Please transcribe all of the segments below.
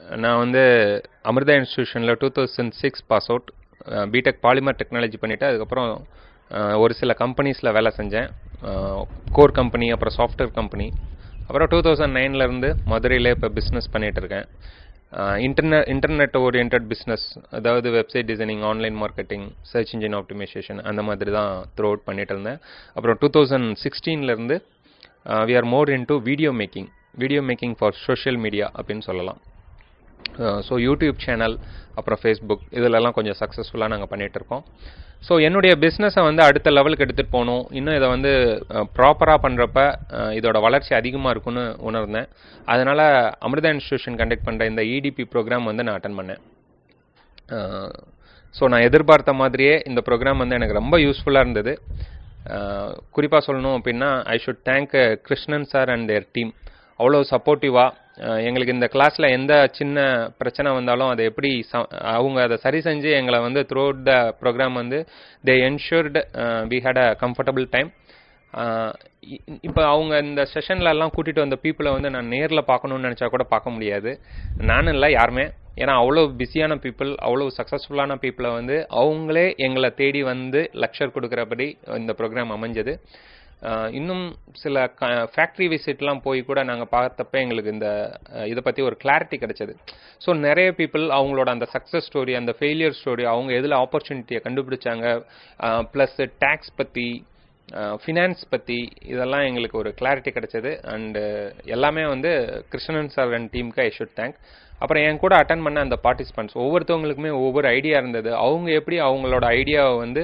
நான் வந்து அமிர்தா இன்ஸ்டியூஷனில் two thousand six pass out BTech polymer technology பண்ணிவிட்டு அதுக்கப்புறம் அஹ், ஒரு சில கம்பெனிஸில் வேலை செஞ்சேன் கோர் கம்பெனி அப்புறம் சாஃப்ட்வேர் கம்பெனி அப்புறம் டூ தௌசண்ட் நைன்லேருந்து மதுரையிலே இப்போ பிஸ்னஸ் பண்ணிகிட்டு இருக்கேன் இன்டர்நெட் இன்டர்நெட் ஓரியன்ட் பிஸ்னஸ் அதாவது website designing online marketing search engine optimisation அந்த மாதிரி தான் த்ரூ அவுட் பண்ணிட்டு இருந்தேன் அப்புறம் டூ தௌசண்ட் சிக்ஸ்டீன்லேருந்து we are more into video making video making for social media அப்படின்னு சொல்லலாம் ஸோ யூடியூப் சேனல் அப்புறம் ஃபேஸ்புக் இதிலெல்லாம் கொஞ்சம் சக்ஸஸ்ஃபுல்லாக நாங்கள் பண்ணிகிட்டு இருக்கோம் ஸோ என்னுடைய பிஸ்னஸை வந்து அடுத்த லெவலுக்கு எடுத்துகிட்டு போகணும் இன்னும் இதை வந்து ப்ராப்பராக பண்ணுறப்ப இதோட வளர்ச்சி அதிகமாக இருக்கும்னு உணர்ந்தேன் அதனால் அமிர்தா இன்ஸ்டியூஷன் கண்டக்ட் பண்ணுற இந்த இடிபி ப்ரோக்ராம் வந்து நான் அட்டன் பண்ணேன் ஸோ நான் எதிர்பார்த்த மாதிரியே இந்த ப்ரோக்ராம் வந்து எனக்கு ரொம்ப யூஸ்ஃபுல்லாக இருந்தது குறிப்பாக சொல்லணும் அப்படின்னா I should thank Krishnan sir and their team அவ்வளோ சப்போர்ட்டிவாக எங்களுக்கு இந்த கிளாஸில் எந்த சின்ன பிரச்சனை வந்தாலும் அதை எப்படி ச- அவங்க அதை சரி செஞ்சு எங்களை வந்து த்ரூ த ப்ரோக்ராம் வந்து they ensured we had a comfortable time இப்போ அவங்க இந்த செஷன்ல எல்லாம் கூட்டிட்டு வந்த பீப்புளை வந்து நான் நேரில் பார்க்கணும்னு நினச்சா கூட பார்க்க முடியாது நானும் இல்லை யாருமே ஏன்னா அவ்வளோ பிஸியான பீப்புள் அவ்வளோ சக்ஸஸ்ஃபுல்லான பீப்புளை வந்து அவங்களே எங்களை தேடி வந்து லெக்சர் கொடுக்குறபடி இந்த ப்ரோக்ராம் அமைஞ்சது ஆஹ் இன்னும் சில ஃபேக்ட்ரி விசிட்லாம் போய் கூட நாங்கள் பார்த்தப்ப எங்களுக்கு இந்த அஹ், இதை பற்றி ஒரு கிளாரிட்டி கிடைச்சது ஸோ நிறைய பீப்புள் அவங்களோட அந்த சக்ஸஸ் ஸ்டோரி அந்த ஃபெயிலியர் ஸ்டோரி அவங்க எதில் ஆப்பர்ச்சுனிட்டியை கண்டுபிடிச்சாங்க ப்ளஸ் டேக்ஸ் பற்றி ஃபினான்ஸ் பற்றி இதெல்லாம் எங்களுக்கு ஒரு கிளாரிட்டி கிடைச்சது அண்டு எல்லாமே வந்து கிருஷ்ணன் சார் அண்ட் டீமுக்கு ஐ ஷுட் தேங்க் அப்புறம் என் கூட அட்டன் பண்ண அந்த பார்ட்டிசிபெண்ட்ஸ் ஒவ்வொருத்தவங்களுக்குமே ஒவ்வொரு ஐடியா இருந்தது அவங்க எப்படி அவங்களோட ஐடியாவை வந்து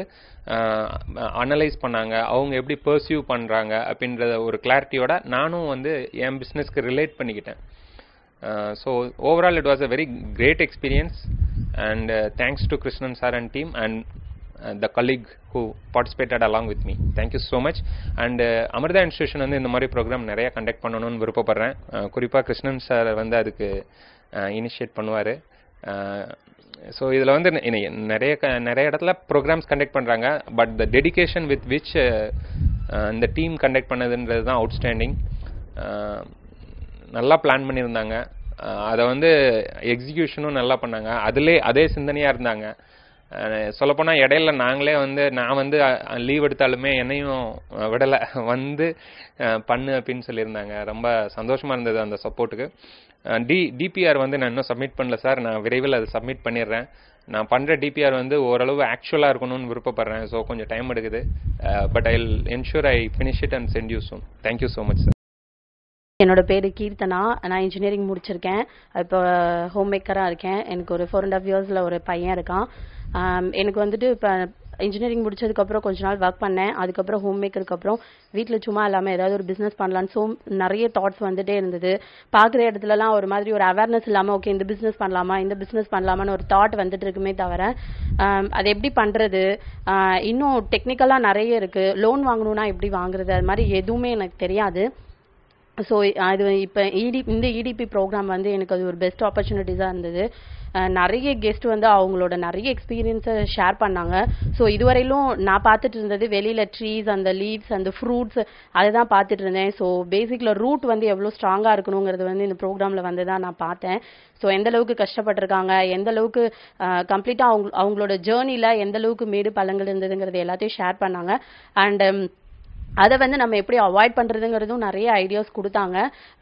அனலைஸ் பண்ணாங்க அவங்க எப்படி பர்சியூ பண்ணுறாங்க அப்படின்றத ஒரு கிளாரிட்டியோட நானும் வந்து என் பிஸ்னஸ்க்கு ரிலேட் பண்ணிக்கிட்டேன் so overall it was a very great experience and thanks to Krishnan sir and team and the colleague who participated along with me thank you so much and Amrita institution வந்து இந்த மாதிரி ப்ரோக்ராம் நிறைய கண்டக்ட் பண்ணணும்னு விருப்பப்படுறேன் குறிப்பாக கிருஷ்ணன் சார் வந்து அதுக்கு initiate பண்ணுவார் so இதில் வந்து நெ- நெ- நிறைய க- நிறைய இடத்துல ப்ரோக்ராம்ஸ் கண்டக்ட் பண்ணுறாங்க but the dedication with which இந்த டீம் கண்டக்ட் பண்ணதுன்றது தான் அவுட்ஸ்டாண்டிங் நல்லா பிளான் பண்ணியிருந்தாங்க அதை வந்து எக்ஸிக்யூஷனும் நல்லா பண்ணாங்க அதிலே அதே சிந்தனையாக இருந்தாங்க சொல்லப்போனால் இடையில நாங்களே வந்து நான் வந்து லீவ் எடுத்தாலுமே என்னையும் அஹ், விடலை வந்து அஹ், பண்ணு அப்படின்னு சொல்லியிருந்தாங்க ரொம்ப சந்தோஷமா இருந்தது அந்த சப்போர்ட்டுக்கு டி டிபிஆர் வந்து நான் இன்னும் சப்மிட் பண்ணல சார் நான் விரைவில் அதை சப்மிட் பண்ணிடுறேன் நான் பண்ணுற டிபிஆர் வந்து ஓரளவு ஆக்சுவலாக இருக்கணும்னு விருப்பப்படுறேன் ஸோ கொஞ்சம் டைம் எடுக்குது but I ensure I finish it and sent you soon thank you so much sir என்னோட பேரு கீர்த்தனா நான் இன்ஜினியரிங் முடிச்சிருக்கேன் இப்போ ஹோம் மேக்கராக இருக்கேன் எனக்கு ஒரு ஃபோர் அண்ட் ஆஃப் இயர்ஸில் ஒரு பையன் இருக்கான் ஆம், எனக்கு வந்துட்டு இப்போ இன்ஜினியரிங் முடிச்சதுக்கப்புறம் கொஞ்ச நாள் ஒர்க் பண்ணேன் அதுக்கப்புறம் ஹோம் மேக்கருக்கு அப்புறம் வீட்டில் சும்மா இல்லாமல் ஏதாவது ஒரு பிஸ்னஸ் பண்ணலான்னு ஸோ நிறைய தாட்ஸ் வந்துட்டே இருந்தது பார்க்குற இடத்துலலாம் ஒரு மாதிரி ஒரு அவேர்னஸ் இல்லாமல் ஓகே இந்த பிஸ்னஸ் பண்ணலாமா இந்த பிஸ்னஸ் பண்ணலாமான்னு ஒரு தாட் வந்துட்டு இருக்குமே தவிர ஆம், அது எப்படி பண்ணுறது இன்னும் டெக்னிக்கலாக நிறைய இருக்குது லோன் வாங்கணும்னா எப்படி வாங்குறது அது மாதிரி எதுவுமே எனக்கு தெரியாது ஸோ அது இப்போ இடி இந்த இடிபி ப்ரோக்ராம் வந்து எனக்கு அது ஒரு பெஸ்ட் ஆப்பர்ச்சுனிட்டிஸாக இருந்தது அஹ் நிறைய கெஸ்ட் வந்து அவங்களோட நிறைய எக்ஸ்பீரியன்ஸை ஷேர் பண்ணாங்க ஸோ இதுவரையிலும் நான் பார்த்துட்டு இருந்தது வெளியில் ட்ரீஸ் அந்த லீவ்ஸ் அந்த ஃப்ரூட்ஸ் அதை தான் பார்த்துட்டு இருந்தேன் ஸோ பேசிக்கில் ரூட் வந்து எவ்வளோ ஸ்ட்ராங்காக இருக்கணுங்கிறது வந்து இந்த ப்ரோக்ராமில் வந்து தான் நான் பார்த்தேன் ஸோ எந்த அளவுக்கு கஷ்டப்பட்டிருக்காங்க எந்த அளவுக்கு கம்ப்ளீட்டாக அவங்க அவங்களோட ஜேர்னியில் எந்த அளவுக்கு மேடு பள்ளங்கள் இருந்ததுங்கிறது எல்லாத்தையும் ஷேர் பண்ணாங்க அண்ட் அதை வந்து நம்ம எப்படி அவாய்ட் பண்ணுறதுங்கிறதும் நிறைய ஐடியாஸ் கொடுத்தாங்க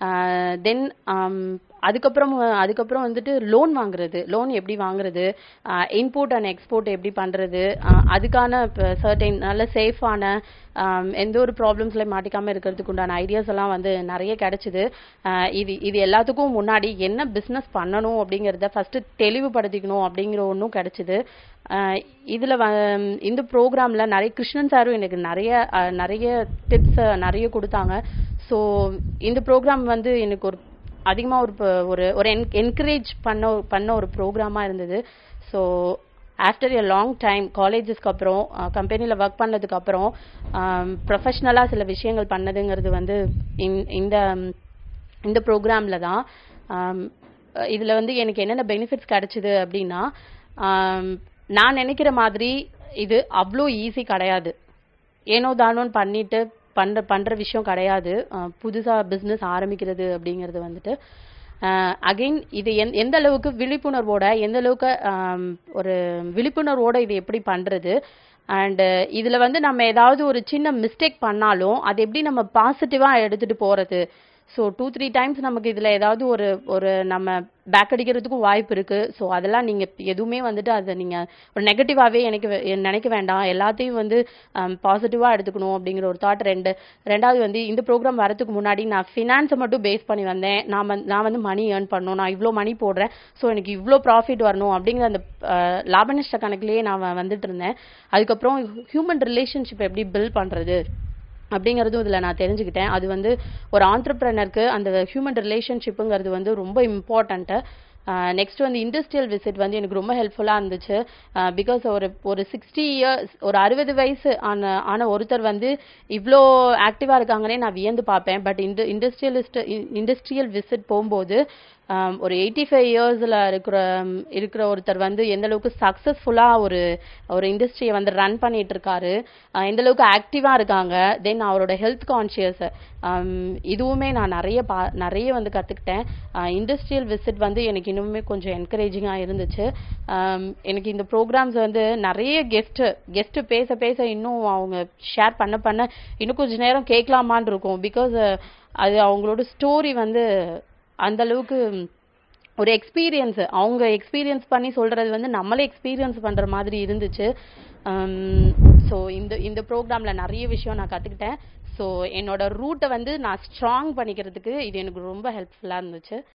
தென் அதுக்கப்புறம் அதுக்கப்புறம் வந்துட்டு லோன் வாங்குறது லோன் எப்படி வாங்குறது இன்போர்ட் அண்ட் எக்ஸ்போர்ட் எப்படி பண்ணுறது அதுக்கான சர்டைன் நல்ல சேஃபான எந்த ஒரு ப்ராப்ளம்ஸ்ல மாட்டிக்காம இருக்கிறதுக்கு உண்டான ஐடியாஸ் எல்லாம் வந்து நிறைய கிடைச்சிது ஆஹ் இது இது எல்லாத்துக்கும் முன்னாடி என்ன பிஸ்னஸ் பண்ணணும் அப்படிங்கிறத ஃபர்ஸ்ட் தெளிவுபடுத்திக்கணும் அப்படிங்கிற ஒன்றும் கிடைச்சிது ஆஹ் இதுல வ- இந்த ப்ரோக்ராம்ல நிறைய கிருஷ்ணன் சாரும் எனக்கு நிறைய ஆஹ் நிறைய டிப்ஸ் நிறைய கொடுத்தாங்க ஸோ இந்த ப்ரோக்ராம் வந்து எனக்கு ஒரு அதிகமா ஒரு ப- ஒரு ஒரு என்கரேஜ் பண்ண பண்ண ஒரு ப்ரோக்ராமா இருந்தது so after a long time காலேஜஸ்க்கு அப்புறம் கம்பெனியில் ஒர்க் பண்ணதுக்கு அப்புறம் ப்ரொஃபஷ்னலாக சில விஷயங்கள் பண்ணதுங்கிறது வந்து இந்த- இந்த இந்த ப்ரோக்ராம்ல தான் ஆம், இதுல வந்து எனக்கு என்னென்ன பெனிஃபிட்ஸ் கிடைச்சது அப்படின்னா ஆம், நான் நினைக்கிற மாதிரி இது அவ்வளோ ஈஸி கிடையாது ஏனோ தானோன்னு பண்ணிட்டு பண்ற பண்ற விஷயம் கிடையாது அஹ் புதுசா பிசினஸ் ஆரம்பிக்கிறது அப்படிங்கிறது வந்துட்டு அகைன் இது எந் எந்த அளவுக்கு விழிப்புணர்வோட எந்த அளவுக்கு ஆம், ஒரு விழிப்புணர்வோட இது எப்படி பண்றது அண்ட் இதுல வந்து நம்ம ஏதாவது ஒரு சின்ன மிஸ்டேக் பண்ணாலும் அது எப்படி நம்ம பாசிட்டிவா எடுத்துட்டு போறது ஸோ டூ த்ரீ டைம்ஸ் நமக்கு இதுல ஏதாவது ஒரு ஒரு நம்ம பேக் அடிக்கிறதுக்கும் வாய்ப்பு இருக்கு ஸோ அதெல்லாம் நீங்க எதுவுமே வந்துட்டு அதை நீங்க ஒரு நெகட்டிவாவே எனக்கு வே- நினைக்க வேண்டாம் எல்லாத்தையும் வந்து பாசிட்டிவா எடுத்துக்கணும் அப்படிங்கிற ஒரு தாட் ரெண்டு ரெண்டாவது வந்து இந்த ப்ரோக்ராம் வரதுக்கு முன்னாடி நான் ஃபினான்ஸை மட்டும் பேஸ் பண்ணி வந்தேன் நான் வந்து நான் வந்து மணி ஏர்ன் பண்ணணும் நான் இவ்வளோ மணி போடுறேன் ஸோ எனக்கு இவ்வளோ ப்ராஃபிட் வரணும் அப்படிங்கிற அந்த அஹ், லாப நஷ்ட கணக்குலயே நான் வ- வந்துட்டு இருந்தேன் அதுக்கப்புறம் ஹியூமன் ரிலேஷன்ஷிப் எப்படி பில்ட் பண்றது அப்படிங்கிறதும் இதில் நான் தெரிஞ்சுக்கிட்டேன் அது வந்து ஒரு ஆண்டர்பிரனருக்கு அந்த ஹியூமன் ரிலேஷன்ஷிப்புங்கிறது வந்து ரொம்ப இம்பார்ட்டண்ட்டு நெக்ஸ்ட் வந்து இண்டஸ்ட்ரியல் விசிட் வந்து எனக்கு ரொம்ப ஹெல்ப்ஃபுல்லாக இருந்துச்சு பிகாஸ் ஒரு ஒரு சிக்ஸ்டி இயர்ஸ் ஒரு அறுபது வயசு ஆன ஆன ஒருத்தர் வந்து இவ்வளோ ஆக்டிவாக இருக்காங்கன்னே நான் வியந்து பார்ப்பேன் பட் இந்த இண்டஸ்ட்ரியலிஸ்ட் இண்டஸ்ட்ரியல் விசிட் போகும்போது ஆம், ஒரு எயிட்டி ஃபைவ் இயர்ஸில் இருக்கிற ம், இருக்கிற ஒருத்தர் வந்து எந்த அளவுக்கு சக்ஸஸ்ஃபுல்லாக ஒரு ஒரு இண்டஸ்ட்ரியை வந்து ரன் பண்ணிட்டு இருக்காரு ஆஹ் எந்த அளவுக்கு ஆக்டிவாக இருக்காங்க தென் அவரோட ஹெல்த் கான்ஷியஸ் இதுவுமே நான் நிறைய பா நிறைய வந்து கற்றுக்கிட்டேன் இண்டஸ்ட்ரியல் விசிட் வந்து எனக்கு இன்னுமே கொஞ்சம் என்கரேஜிங்காக இருந்துச்சு ஆம், எனக்கு இந்த ப்ரோக்ராம்ஸ் வந்து நிறைய கெஸ்ட்டு கெஸ்ட்டு பேச பேச இன்னும் அவங்க ஷேர் பண்ண பண்ண இன்னும் கொஞ்ச நேரம் கேட்கலாமான்னு இருக்கும் பிகாஸ் அது அவங்களோட ஸ்டோரி வந்து அந்த அளவுக்கு ஒரு எக்ஸ்பீரியன்ஸ் அவங்க எக்ஸ்பீரியன்ஸ் பண்ணி சொல்றது வந்து நம்மளே எக்ஸ்பீரியன்ஸ் பண்ற மாதிரி இருந்துச்சு ஸோ இந்த இந்த ப்ரோக்ராம்ல நிறைய விஷயம் நான் கத்துக்கிட்டேன் ஸோ என்னோட ரூட்டை வந்து நான் ஸ்ட்ராங் பண்ணிக்கிறதுக்கு இது எனக்கு ரொம்ப ஹெல்ப்ஃபுல்லா இருந்துச்சு